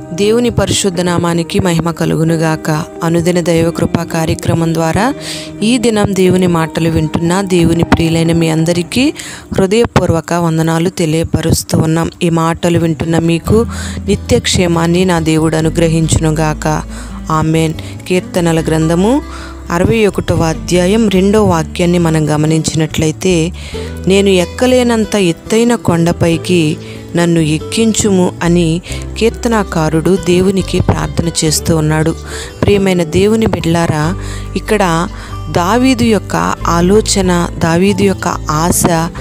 దేవుని పరిశుద్ధ నామానికి మహిమ కలుగునుగాక అనుదిన దైవ కృపా కార్యక్రమం ద్వారా ఈ దినం దేవుని మాటలు వింటున్న దేవుని ప్రియులైన మీ అందరికీ హృదయపూర్వక వందనాలు తెలియపరుస్తూ ఉన్నాం ఈ మాటలు వింటున్న మీకు నిత్య క్షేమాన్ని నా దేవుడు అనుగ్రహించునుగాక ఆమెన్ కీర్తనల గ్రంథము అరవై ఒకటవ అధ్యాయం రెండో వాక్యాన్ని మనం గమనించినట్లయితే నేను ఎక్కలేనంత ఎత్తైన కొండపైకి నన్ను ఎక్కించుము అని కీర్తనాకారుడు దేవునికి ప్రార్థన చేస్తూ ఉన్నాడు ప్రియమైన దేవుని బిడ్లారా ఇక్కడ దావీదు యొక్క ఆలోచన దావీదు యొక్క ఆశ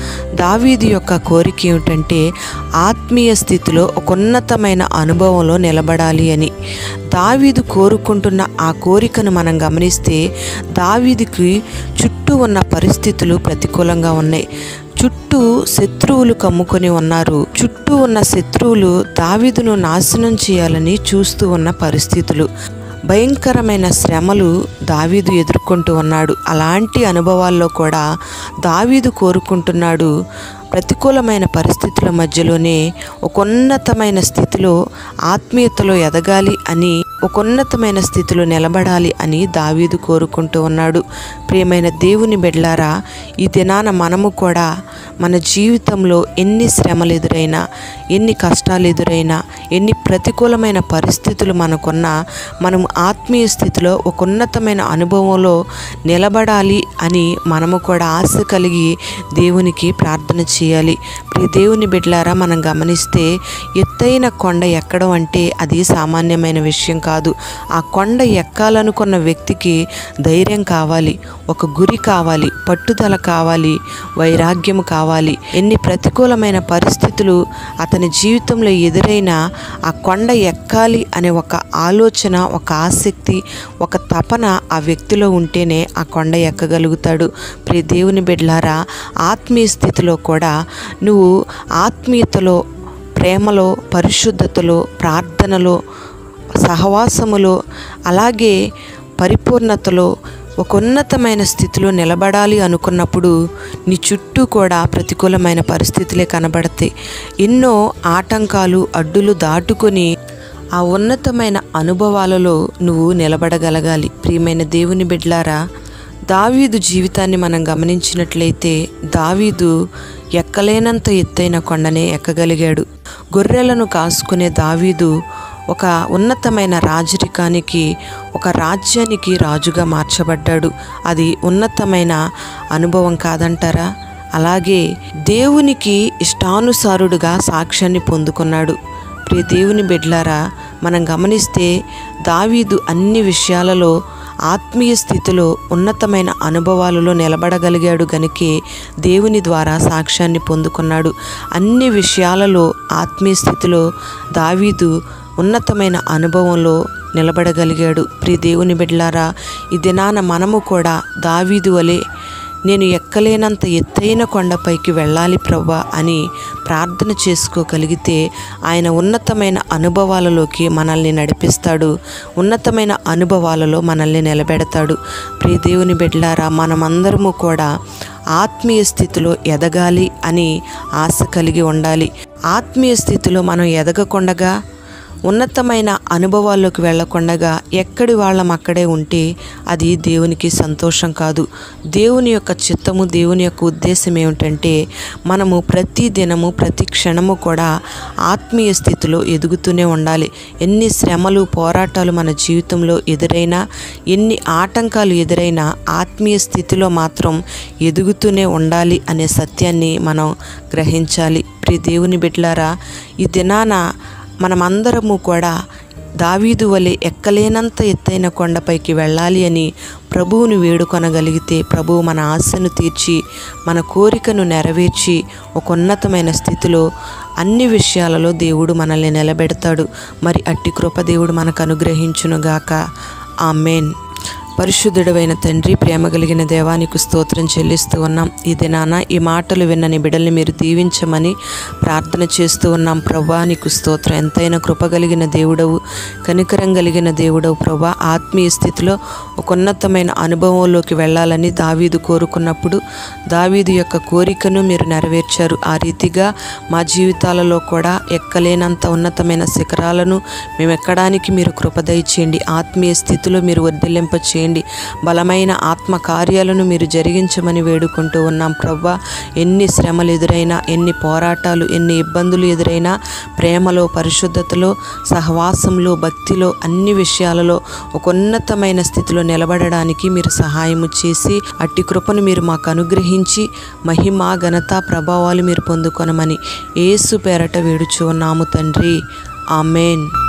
దావీదు యొక్క కోరిక ఏమిటంటే ఆత్మీయ స్థితిలో ఒక ఉన్నతమైన అనుభవంలో నిలబడాలి అని దావీదు కోరుకుంటున్న ఆ కోరికను మనం గమనిస్తే దావీదుకి చుట్టూ ఉన్న పరిస్థితులు ప్రతికూలంగా ఉన్నాయి చుట్టూ శత్రువులు కమ్ముకొని ఉన్నారు చుట్టూ ఉన్న శత్రువులు దావీదును నాశనం చేయాలని చూస్తూ ఉన్న పరిస్థితులు భయంకరమైన శ్రమలు దావీదు ఎదుర్కొంటూ ఉన్నాడు అలాంటి అనుభవాల్లో కూడా దావీదు కోరుకుంటున్నాడు ప్రతికూలమైన పరిస్థితుల మధ్యలోనే ఒక ఉన్నతమైన స్థితిలో ఆత్మీయతలో ఎదగాలి అని ఒక ఉన్నతమైన స్థితిలో నిలబడాలి అని దావీదు కోరుకుంటూ ఉన్నాడు ప్రియమైన దేవుని బిడ్లారా ఈ దినాన మనము కూడా మన జీవితంలో ఎన్ని శ్రమలు ఎదురైనా ఎన్ని కష్టాలు ఎదురైనా ఎన్ని ప్రతికూలమైన పరిస్థితులు మనకున్నా మనం ఆత్మీయ స్థితిలో ఒక ఉన్నతమైన అనుభవంలో నిలబడాలి అని మనము కూడా ఆశ కలిగి దేవునికి ప్రార్థన చేయాలి ప్రియ దేవుని బిడ్లారా మనం గమనిస్తే ఎత్తైన కొండ ఎక్కడం అంటే అది సామాన్యమైన విషయం కాదు ఆ కొండ ఎక్కాలనుకున్న వ్యక్తికి ధైర్యం కావాలి ఒక గురి కావాలి పట్టుదల కావాలి వైరాగ్యం కావాలి ఎన్ని ప్రతికూలమైన పరిస్థితులు అతని జీవితంలో ఎదురైనా ఆ కొండ ఎక్కాలి అనే ఒక ఆలోచన ఒక ఆసక్తి ఒక తపన ఆ వ్యక్తిలో ఉంటేనే ఆ కొండ ఎక్కగలుగుతాడు ప్రియ దేవుని బిడ్లారా ఆత్మీయ స్థితిలో కూడా నువ్వు ఆత్మీయతలో ప్రేమలో పరిశుద్ధతలో ప్రార్థనలో సహవాసములో అలాగే పరిపూర్ణతలో ఒక ఉన్నతమైన స్థితిలో నిలబడాలి అనుకున్నప్పుడు నీ చుట్టూ కూడా ప్రతికూలమైన పరిస్థితులే కనబడతాయి ఎన్నో ఆటంకాలు అడ్డులు దాటుకొని ఆ ఉన్నతమైన అనుభవాలలో నువ్వు నిలబడగలగాలి ప్రియమైన దేవుని బిడ్లారా దావీదు జీవితాన్ని మనం గమనించినట్లయితే దావీదు ఎక్కలేనంత ఎత్తైన కొండనే ఎక్కగలిగాడు గొర్రెలను కాసుకునే దావీదు ఒక ఉన్నతమైన రాజరికానికి ఒక రాజ్యానికి రాజుగా మార్చబడ్డాడు అది ఉన్నతమైన అనుభవం కాదంటారా అలాగే దేవునికి ఇష్టానుసారుడుగా సాక్ష్యాన్ని పొందుకున్నాడు ప్రియ దేవుని బిడ్లారా మనం గమనిస్తే దావీదు అన్ని విషయాలలో ఆత్మీయ స్థితిలో ఉన్నతమైన అనుభవాలలో నిలబడగలిగాడు గనుకే దేవుని ద్వారా సాక్ష్యాన్ని పొందుకున్నాడు అన్ని విషయాలలో ఆత్మీయ స్థితిలో దావీదు ఉన్నతమైన అనుభవంలో నిలబడగలిగాడు ప్రియ దేవుని బిడ్లారా ఈ దినాన మనము కూడా దావీదు వలె నేను ఎక్కలేనంత ఎత్తైన కొండపైకి వెళ్ళాలి ప్రభా అని ప్రార్థన చేసుకోగలిగితే ఆయన ఉన్నతమైన అనుభవాలలోకి మనల్ని నడిపిస్తాడు ఉన్నతమైన అనుభవాలలో మనల్ని నిలబెడతాడు ప్రియ దేవుని బిడ్లారా మనమందరము కూడా ఆత్మీయ స్థితిలో ఎదగాలి అని ఆశ కలిగి ఉండాలి ఆత్మీయ స్థితిలో మనం ఎదగకుండగా ఉన్నతమైన అనుభవాల్లోకి వెళ్ళకుండగా ఎక్కడి వాళ్ళం అక్కడే ఉంటే అది దేవునికి సంతోషం కాదు దేవుని యొక్క చిత్తము దేవుని యొక్క ఉద్దేశం ఏమిటంటే మనము ప్రతి దినము ప్రతి క్షణము కూడా ఆత్మీయ స్థితిలో ఎదుగుతూనే ఉండాలి ఎన్ని శ్రమలు పోరాటాలు మన జీవితంలో ఎదురైనా ఎన్ని ఆటంకాలు ఎదురైనా ఆత్మీయ స్థితిలో మాత్రం ఎదుగుతూనే ఉండాలి అనే సత్యాన్ని మనం గ్రహించాలి ప్రియ దేవుని బిడ్లారా ఈ దినాన మనమందరము కూడా దావీదు వలె ఎక్కలేనంత ఎత్తైన కొండపైకి వెళ్ళాలి అని ప్రభువుని వేడుకొనగలిగితే ప్రభువు మన ఆశను తీర్చి మన కోరికను నెరవేర్చి ఒక ఉన్నతమైన స్థితిలో అన్ని విషయాలలో దేవుడు మనల్ని నిలబెడతాడు మరి అట్టి కృప దేవుడు మనకు అనుగ్రహించునుగాక ఆమెన్ పరిశుద్ధుడైన తండ్రి ప్రేమ కలిగిన దేవానికి స్తోత్రం చెల్లిస్తూ ఉన్నాం ఈ దినాన ఈ మాటలు విన్నని బిడల్ని మీరు దీవించమని ప్రార్థన చేస్తూ ఉన్నాం ప్రభా నీకు స్తోత్రం ఎంతైనా కృప కలిగిన దేవుడవు కనికరం కలిగిన దేవుడవు ప్రభా ఆత్మీయ స్థితిలో ఒక ఉన్నతమైన అనుభవంలోకి వెళ్ళాలని దావీదు కోరుకున్నప్పుడు దావీదు యొక్క కోరికను మీరు నెరవేర్చారు ఆ రీతిగా మా జీవితాలలో కూడా ఎక్కలేనంత ఉన్నతమైన శిఖరాలను మేము ఎక్కడానికి మీరు కృప దయచేయండి ఆత్మీయ స్థితిలో మీరు వర్ధిల్లింప చేయండి బలమైన ఆత్మ కార్యాలను మీరు జరిగించమని వేడుకుంటూ ఉన్నాం ప్రవ్వా ఎన్ని శ్రమలు ఎదురైనా ఎన్ని పోరాటాలు ఎన్ని ఇబ్బందులు ఎదురైనా ప్రేమలో పరిశుద్ధతలో సహవాసంలో భక్తిలో అన్ని విషయాలలో ఒక ఉన్నతమైన స్థితిలో నిలబడడానికి మీరు సహాయము చేసి అట్టి కృపను మీరు మాకు అనుగ్రహించి మహిమ ఘనత ప్రభావాలు మీరు పొందుకొనమని ఏసు పేరట వేడుచు ఉన్నాము తండ్రి ఆమెన్